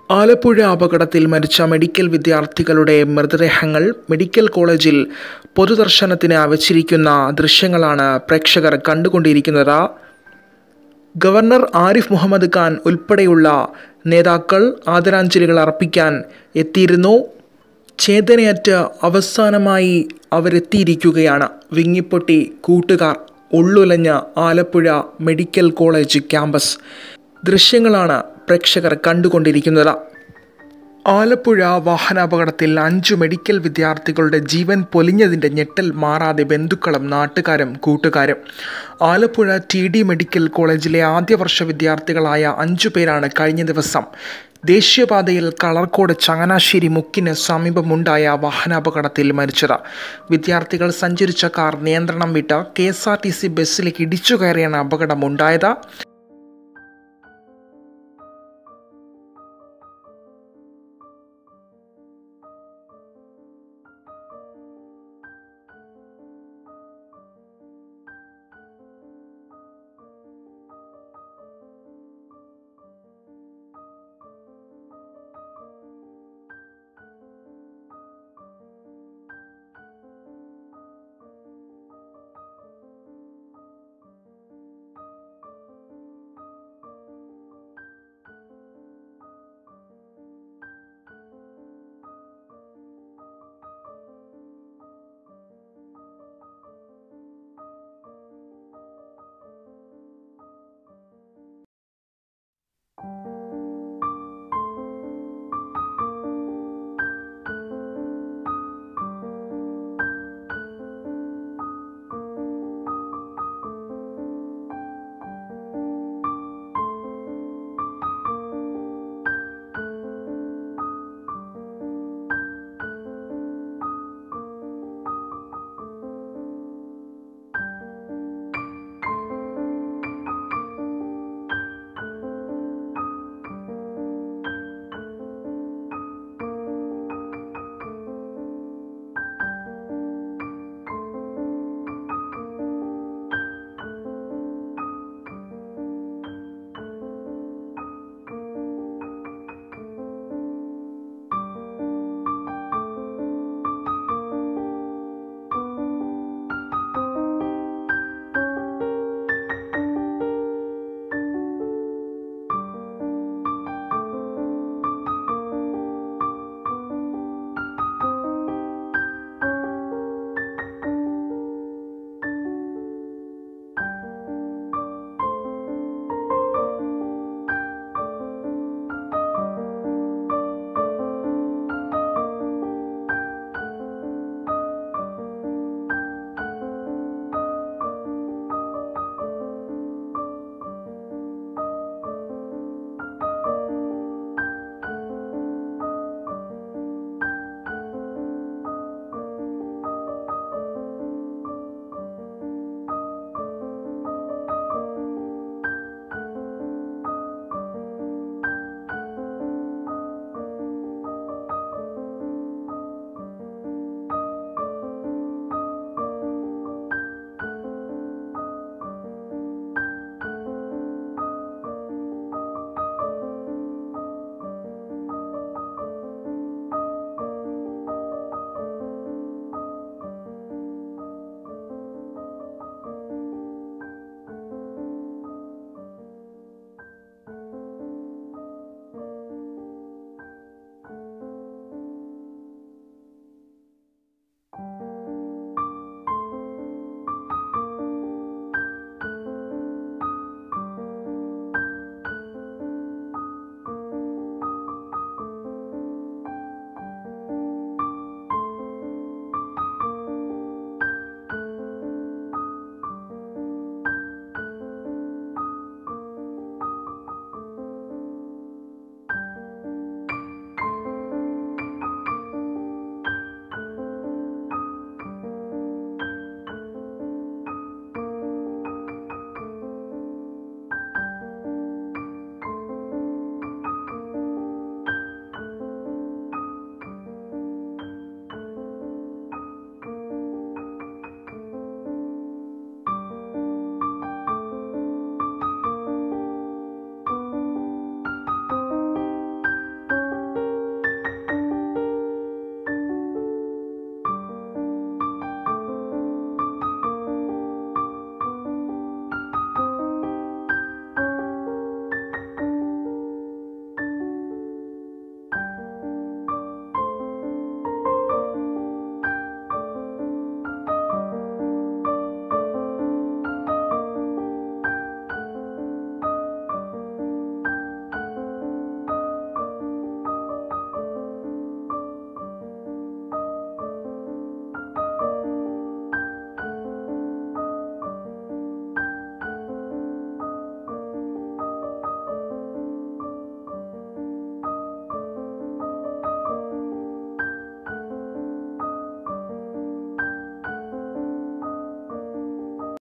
ആലപ്പുഴ അപകടത്തിൽ മരിച്ച മെഡിക്കൽ വിദ്യാർത്ഥികളുടെ മൃതദേഹങ്ങൾ മെഡിക്കൽ കോളേജിൽ പൊതുദർശനത്തിന് വച്ചിരിക്കുന്ന ദൃശ്യങ്ങളാണ് പ്രേക്ഷകർ കണ്ടുകൊണ്ടിരിക്കുന്നത് ഗവർണർ ആരിഫ് മുഹമ്മദ് ഖാൻ ഉൾപ്പെടെയുള്ള നേതാക്കൾ ആദരാഞ്ജലികൾ അർപ്പിക്കാൻ എത്തിയിരുന്നു ചേതനയറ്റ് അവസാനമായി അവരെത്തിയിരിക്കുകയാണ് വിങ്ങിപ്പൊട്ടി കൂട്ടുകാർ ഉള്ളുലഞ്ഞ ആലപ്പുഴ മെഡിക്കൽ കോളേജ് ക്യാമ്പസ് ദൃശ്യങ്ങളാണ് പ്രേക്ഷകർ കണ്ടുകൊണ്ടിരിക്കുന്നത് ആലപ്പുഴ വാഹനാപകടത്തിൽ അഞ്ചു മെഡിക്കൽ വിദ്യാർത്ഥികളുടെ ജീവൻ പൊലിഞ്ഞതിൻ്റെ ഞെട്ടൽ മാറാതെ ബന്ധുക്കളും നാട്ടുകാരും കൂട്ടുകാരും ആലപ്പുഴ ടി ഡി മെഡിക്കൽ കോളേജിലെ ആദ്യ വർഷ വിദ്യാർത്ഥികളായ അഞ്ചു പേരാണ് കഴിഞ്ഞ ദിവസം ദേശീയപാതയിൽ കളർക്കോട് ചങ്ങനാശ്ശേരി മുക്കിന് സമീപമുണ്ടായ വാഹനാപകടത്തിൽ മരിച്ചത് വിദ്യാർത്ഥികൾ സഞ്ചരിച്ച കാർ നിയന്ത്രണം വിട്ട് K S R T C ബസ്സിലേക്ക് ഇടിച്ചു കയറിയാണ് അപകടമുണ്ടായത്